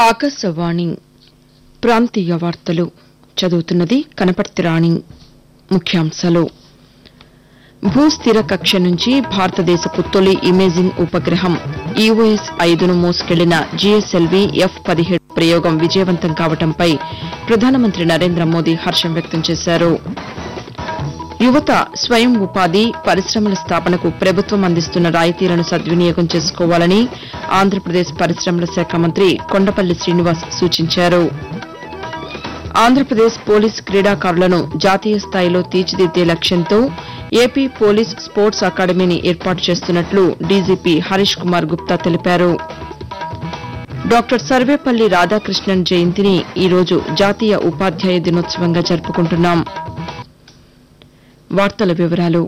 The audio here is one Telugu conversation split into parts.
ఆకాశవాణి ప్రాంతీయ వార్తలు చదువుతున్నది కనపర్తి రాణి ముఖ్యాంశాలు భూస్థిర కక్ష నుంచి భారతదేశపు తొలి ఇమేజింగ్ ఉపగ్రహం ఈఓఎస్ ఐదును మోసుకెళ్లిన జీఎస్ఎల్వీ ఎఫ్ పదిహేడు ప్రయోగం విజయవంతం కావడంపై ప్రధానమంత్రి నరేంద్ర మోదీ హర్షం వ్యక్తం చేశారు యువత స్వయం ఉపాధి పరిశ్రమల స్థాపనకు ప్రభుత్వం అందిస్తున్న రాయితీలను సద్వినియోగం చేసుకోవాలని ఆంధ్రప్రదేశ్ పరిశ్రమల శాఖ మంత్రి కొండపల్లి శ్రీనివాస్ సూచించారు ఆంధ్రప్రదేశ్ పోలీస్ క్రీడాకారులను జాతీయ స్థాయిలో తీర్చిదిద్దే లక్ష్యంతో ఏపీ పోలీస్ స్పోర్ట్స్ అకాడమీని ఏర్పాటు చేస్తున్నట్లు డీజీపీ హరీష్ కుమార్ గుప్తా తెలిపారు డాక్టర్ సర్వేపల్లి రాధాకృష్ణన్ జయంతిని ఈరోజు జాతీయ ఉపాధ్యాయ దినోత్సవంగా జరుపుకుంటున్నాం వార్తల వివరాలు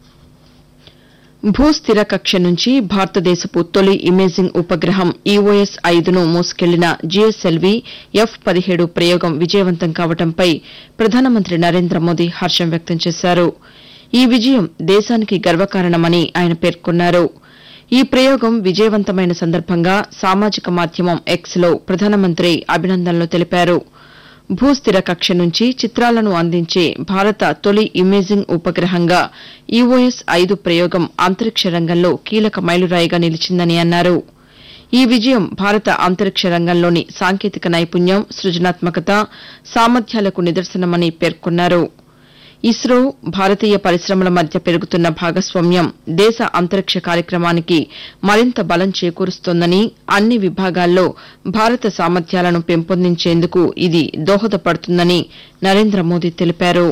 భూస్థిర కక్ష నుంచి భారతదేశపు తొలి ఇమేజింగ్ ఉపగ్రహం ఈఓఎస్ ఐదును మోసుకెళ్లిన జీఎస్ఎల్వీ ఎఫ్ పదిహేడు ప్రయోగం విజయవంతం కావడంపై ప్రధానమంత్రి నరేంద్ర మోదీ హర్షం వ్యక్తం చేశారు ఈ విజయం దేశానికి గర్వకారణమని ఆయన పేర్కొన్నారు ఈ ప్రయోగం విజయవంతమైన సందర్భంగా సామాజిక మాధ్యమం ఎక్స్ లో ప్రధానమంత్రి అభినందనలు తెలిపారు భూస్థిర కక్ష నుంచి చిత్రాలను అందించే భారత తొలి ఇమేజింగ్ ఉపగ్రహంగా ఈఓఎస్ ఐదు ప్రయోగం అంతరిక్ష రంగంలో కీలక మైలురాయిగా నిలిచిందని అన్నారు ఈ విజయం భారత అంతరిక్ష రంగంలోని సాంకేతిక నైపుణ్యం సృజనాత్మకత సామర్థ్యాలకు నిదర్శనమని పేర్కొన్నారు ఇస్రో భారతీయ పరిశ్రమల మధ్య పెరుగుతున్న భాగస్వామ్యం దేశ అంతరిక్ష కార్యక్రమానికి మరింత బలం చేకూరుస్తోందని అన్ని విభాగాల్లో భారత సామర్థ్యాలను పెంపొందించేందుకు ఇది దోహదపడుతుందని నరేంద్ర మోదీ తెలిపారు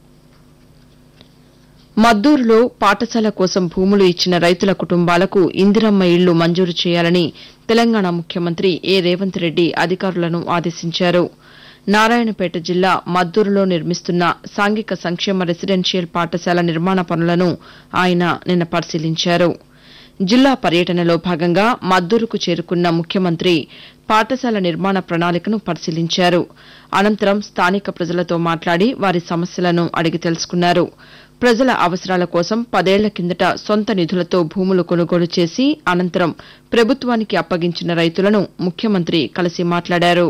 మద్దూరులో పాఠశాల కోసం భూములు ఇచ్చిన రైతుల కుటుంబాలకు ఇందిరమ్మ ఇళ్లు మంజూరు చేయాలని తెలంగాణ ముఖ్యమంత్రి ఏ రేవంత్ రెడ్డి అధికారులను ఆదేశించారు నారాయణపేట జిల్లా మద్దూరులో నిర్మిస్తున్న సాంఘిక సంక్షేమ రెసిడెన్షియల్ పాఠశాల నిర్మాణ పనులను ఆయన నిన్న పరిశీలించారు జిల్లా పర్యటనలో భాగంగా మద్దూరుకు చేరుకున్న ముఖ్యమంత్రి పాఠశాల నిర్మాణ ప్రణాళికను పరిశీలించారు అనంతరం స్థానిక ప్రజలతో మాట్లాడి వారి సమస్యలను అడిగి తెలుసుకున్నారు ప్రజల అవసరాల కోసం పదేళ్ల కిందట సొంత నిధులతో భూములు కొనుగోలు చేసి అనంతరం ప్రభుత్వానికి అప్పగించిన రైతులను ముఖ్యమంత్రి కలిసి మాట్లాడారు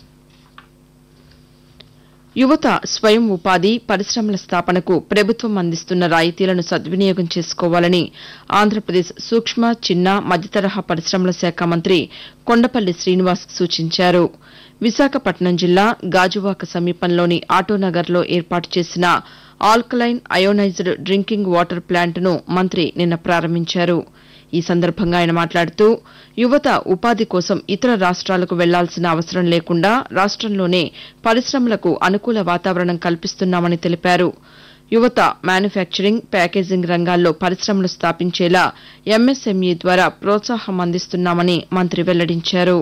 యువత స్వయం ఉపాధి పరిశ్రమల స్థాపనకు ప్రభుత్వం అందిస్తున్న రాయితీలను సద్వినియోగం చేసుకోవాలని ఆంధ్రప్రదేశ్ సూక్ష్మ చిన్న మధ్యతరహా పరిశ్రమల శాఖ మంత్రి కొండపల్లి శ్రీనివాస్ సూచించారు విశాఖపట్నం జిల్లా గాజువాక సమీపంలోని ఆటోనగర్లో ఏర్పాటు చేసిన ఆల్కలైన్ అయోనైజ్డ్ డ్రింకింగ్ వాటర్ ప్లాంట్ను మంత్రి నిన్న ప్రారంభించారు ఈ సందర్భంగా ఆయన మాట్లాడుతూ యువత ఉపాధి కోసం ఇతర రాష్ట్రాలకు వెళ్లాల్సిన అవసరం లేకుండా రాష్టంలోనే పరిశ్రమలకు అనుకూల వాతావరణం కల్పిస్తున్నామని తెలిపారు యువత మ్యానుఫ్యాక్చరింగ్ ప్యాకేజింగ్ రంగాల్లో పరిశ్రమలు స్థాపించేలా ఎంఎస్ఎంఈ ద్వారా ప్రోత్సాహం అందిస్తున్నామని మంత్రి వెల్లడించారు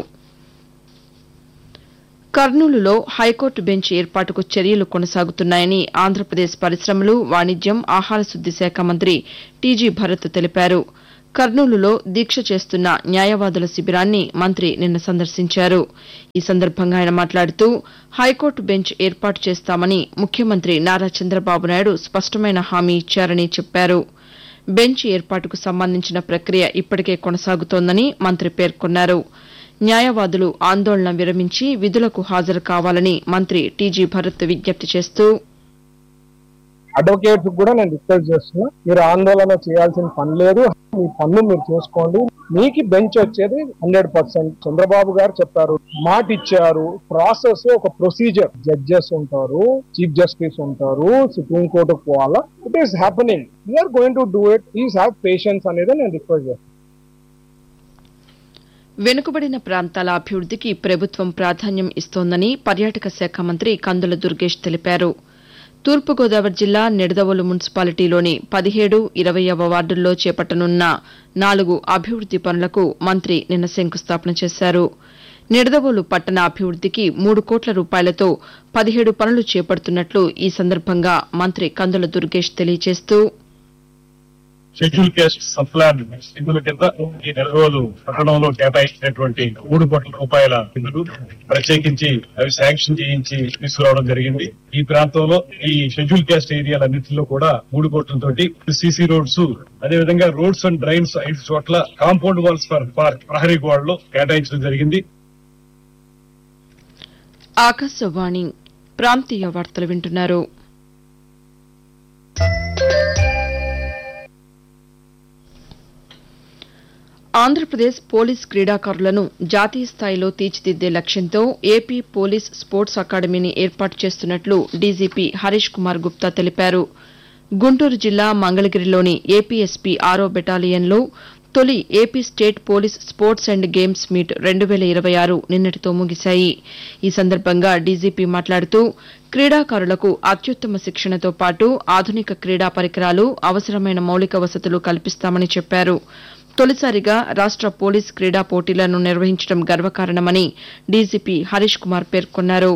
కర్నూలులో హైకోర్టు బెంచ్ ఏర్పాటుకు చర్యలు కొనసాగుతున్నాయని ఆంధ్రప్రదేశ్ పరిశ్రమలు వాణిజ్యం ఆహార శుద్ది శాఖ మంత్రి టీజీ భరత్ తెలిపారు కర్నూలులో దీక్ష చేస్తున్న న్యాయవాదుల శిబిరాన్ని మంత్రి నిన్న సందర్శించారు ఈ సందర్భంగా ఆయన మాట్లాడుతూ హైకోర్టు బెంచ్ ఏర్పాటు చేస్తామని ముఖ్యమంత్రి నారా చంద్రబాబు నాయుడు స్పష్టమైన హామీ ఇచ్చారని చెప్పారు బెంచ్ ఏర్పాటుకు సంబంధించిన ప్రక్రియ ఇప్పటికే కొనసాగుతోందని మంత్రి పేర్కొన్నారు న్యాయవాదులు ఆందోళన విరమించి విధులకు హాజరు కావాలని మంత్రి టీజీ భరత్ విజ్ఞప్తి చేస్తూ అడ్వకేట్స్ కూడా నేను రిక్వెస్ట్ చేస్తున్నా మీరు ఆందోళన చేయాల్సిన పని లేదు మీ పన్ను మీరు చేసుకోండి మీకు బెంచ్ వచ్చేది హండ్రెడ్ పర్సెంట్ చంద్రబాబు గారు చెప్పారు మాట ఇచ్చారు ప్రాసెస్ ఒక ప్రొసీజర్ జడ్జెస్ ఉంటారు చీఫ్ జస్టిస్ ఉంటారు సుప్రీం కోర్టుకు పోవాలా it is happening we're going to do it is have patience అనేది నేను రిక్వెస్ట్ చేస్తాను వెనుకబడిన ప్రాంతాల అభివృద్దికి ప్రభుత్వం ప్రాధాన్యం ఇస్తోందని పర్యాటక శాఖ మంత్రి కందుల దుర్గేష్ తెలిపారు తూర్పుగోదావరి జిల్లా నిడదవోలు మున్సిపాలిటీలోని పదిహేడు ఇరవైవ వార్డుల్లో చేపట్టనున్న నాలుగు అభివృద్ది పనులకు మంత్రి నిన్న శంకుస్థాపన చేశారు నిడదవోలు పట్టణ అభివృద్దికి మూడు కోట్ల రూపాయలతో పదిహేడు పనులు చేపడుతున్నట్లు ఈ సందర్భంగా మంత్రి కందుల దుర్గేష్ తెలియజేస్తూ షెడ్యూల్ కేస్ట్ సప్లాన్ నిధుల కింద ఈ నెల రోజులు పట్టణంలో కేటాయించినటువంటి మూడు కోట్ల రూపాయల నిధులు ప్రత్యేకించి అవి శాంక్షన్ చేయించి తీసుకురావడం జరిగింది ఈ ప్రాంతంలో ఈ షెడ్యూల్ కేస్ట్ ఏరియాలన్నింటిలో కూడా మూడు కోట్లతోటి సీసీ రోడ్స్ అదేవిధంగా రోడ్స్ అండ్ డ్రైన్స్ ఐదు చోట్ల కాంపౌండ్ వాల్స్ ఫర్ పార్క్ ప్రహరీ గోడలు కేటాయించడం జరిగింది ఆకాశవాణి ప్రాంతీయ వార్తలు వింటున్నారు ఆంధ్రప్రదేశ్ పోలీస్ క్రీడాకారులను జాతీయ స్థాయిలో తీర్చిదిద్దే లక్ష్యంతో ఏపీ పోలీస్ స్పోర్ట్స్ అకాడమీని ఏర్పాటు చేస్తున్నట్లు డీజీపీ హరీష్ కుమార్ గుప్తా తెలిపారు గుంటూరు జిల్లా మంగళగిరిలోని ఏపీఎస్పీ ఆరో బెటాలియన్లో తొలి AP state police sports and games meet రెండు వేల ఇరవై ఆరు నిన్నటితో ముగిశాయి ఈ సందర్భంగా డీజీపీ మాట్లాడుతూ క్రీడాకారులకు అత్యుత్తమ శిక్షణతో పాటు ఆధునిక క్రీడా పరికరాలు అవసరమైన మౌలిక వసతులు కల్పిస్తామని చెప్పారు తొలిసారిగా రాష్ట పోలీస్ క్రీడా పోటీలను నిర్వహించడం గర్వకారణమని డీజీపీ హరీష్ కుమార్ పేర్కొన్నారు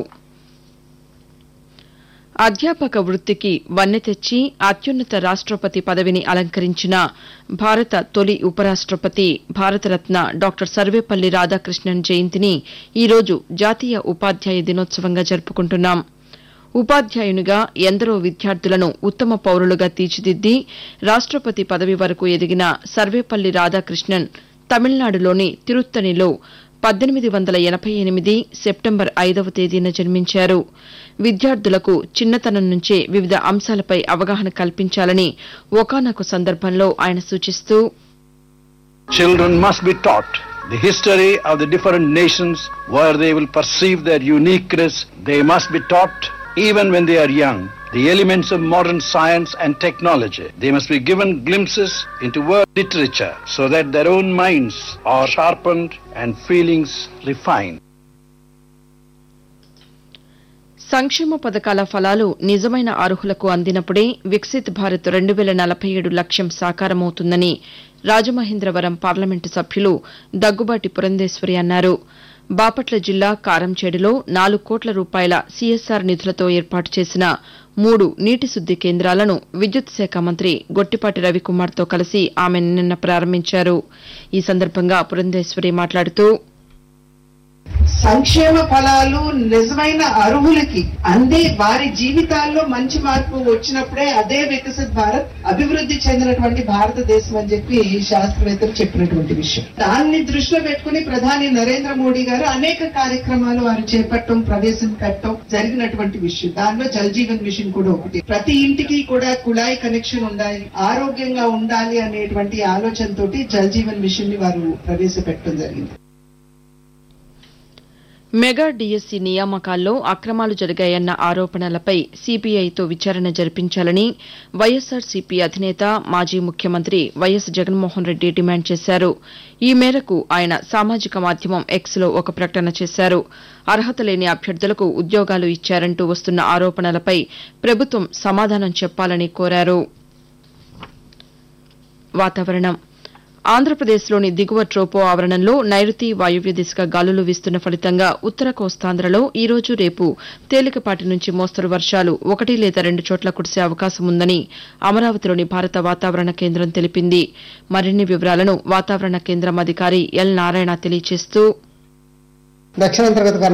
అధ్యాపక వృత్తికి వన్నె తెచ్చి అత్యున్నత రాష్టపతి పదవిని అలంకరించిన భారత తొలి ఉపరాష్టపతి భారతరత్న డాక్టర్ సర్వేపల్లి రాధాకృష్ణన్ జయంతిని ఈరోజు జాతీయ ఉపాధ్యాయ దినోత్సవంగా జరుపుకుంటున్నాం ఉపాధ్యాయునిగా ఎందరో విద్యార్థులను ఉత్తమ పౌరులుగా తీర్చిదిద్ది రాష్టపతి పదవి వరకు ఎదిగిన సర్వేపల్లి రాధాకృష్ణన్ తమిళనాడులోని తిరుత్తణిలో పద్దెనిమిది వందల ఎనబై ఎనిమిది సెప్టెంబర్ ఐదవ తేదీన జన్మించారు విద్యార్థులకు చిన్నతనం నుంచే వివిధ అంశాలపై అవగాహన కల్పించాలని ఒకానొక సందర్భంలో ఆయన సూచిస్తూ Children must be taught the history of the different nations where they will perceive their uniqueness. They must be taught even when they are young the elements of modern science and technology. They must be given glimpses into world literature so that their own minds are sharpened and feelings refined. సంక్షేమ పథకాల ఫలాలు నిజమైన అర్హులకు అందినప్పుడే వికసిత్ భారత్ రెండు వేల నలభై ఏడు లక్ష్యం సాకారమవుతుందని రాజమహేంద్రవరం పార్లమెంటు సభ్యులు దగ్గుబాటి పురంధేశ్వరి అన్నారు బాపట్ల జిల్లా కారంచేడులో నాలుగు కోట్ల రూపాయల సీఎస్ఆర్ నిధులతో ఏర్పాటు చేసిన మూడు నీటి శుద్ది కేంద్రాలను విద్యుత్ శాఖ మంత్రి గొట్టిపాటి రవికుమార్తో కలిసి ఆమె నిన్న ప్రారంభించారు ఈ సందర్భంగా పురంధేశ్వరి మాట్లాడుతూ సంక్షేమ ఫలాలు నిజమైన అర్హులకి అందే వారి జీవితాల్లో మంచి మార్పు వచ్చినప్పుడే అదే వికసిత్ భారత్ అభివృద్ధి చెందినటువంటి భారతదేశం అని చెప్పి శాస్త్రవేత్తలు చెప్పినటువంటి విషయం దాన్ని దృష్టిలో పెట్టుకుని ప్రధాని నరేంద్ర మోడీ గారు అనేక కార్యక్రమాలు వారు చేపట్టడం ప్రవేశం పెట్టడం జరిగినటువంటి విషయం దానిలో జల్ జీవన్ మిషన్ కూడా ఒకటి ప్రతి ఇంటికి కూడా కుళాయి కనెక్షన్ ఉండాలి ఆరోగ్యంగా ఉండాలి అనేటువంటి ఆలోచనతోటి జల్ జీవన్ మిషన్ ని వారు ప్రవేశపెట్టడం జరిగింది మెగా డీఎస్సీ నియామకాల్లో అక్రమాలు జరిగాయన్న ఆరోపణలపై సీబీఐతో విచారణ జరిపించాలని వైఎస్సార్సీపీ అధినేత మాజీ ముఖ్యమంత్రి వైఎస్ జగన్మోహన్ రెడ్డి డిమాండ్ చేశారు ఈ మేరకు ఆయన సామాజిక మాధ్యమం ఎక్స్లో ఒక ప్రకటన చేశారు అర్హత లేని అభ్యర్థులకు ఉద్యోగాలు ఇచ్చారంటూ వస్తున్న ఆరోపణలపై ప్రభుత్వం సమాధానం చెప్పాలని కోరారు వాతావరణం ఆంధ్రప్రదేశ్లోని దిగువ ట్రోపో ఆవరణంలో నైరుతి వాయువ్య దిశగా గాలులు వీస్తున్న ఫలితంగా ఉత్తర కోస్తాంధ్రలో ఈ రోజు రేపు తేలికపాటి నుంచి మోస్తరు వర్షాలు ఒకటి లేదా రెండు చోట్ల కురిసే అవకాశం ఉందని అమరావతిలోని భారత వాతావరణ కేంద్రం తెలిపింది మరిన్ని వివరాలను వాతావరణ కేంద్రం అధికారి ఎల్ నారాయణ తెలియజేస్తూ దక్షిణాంతర్గత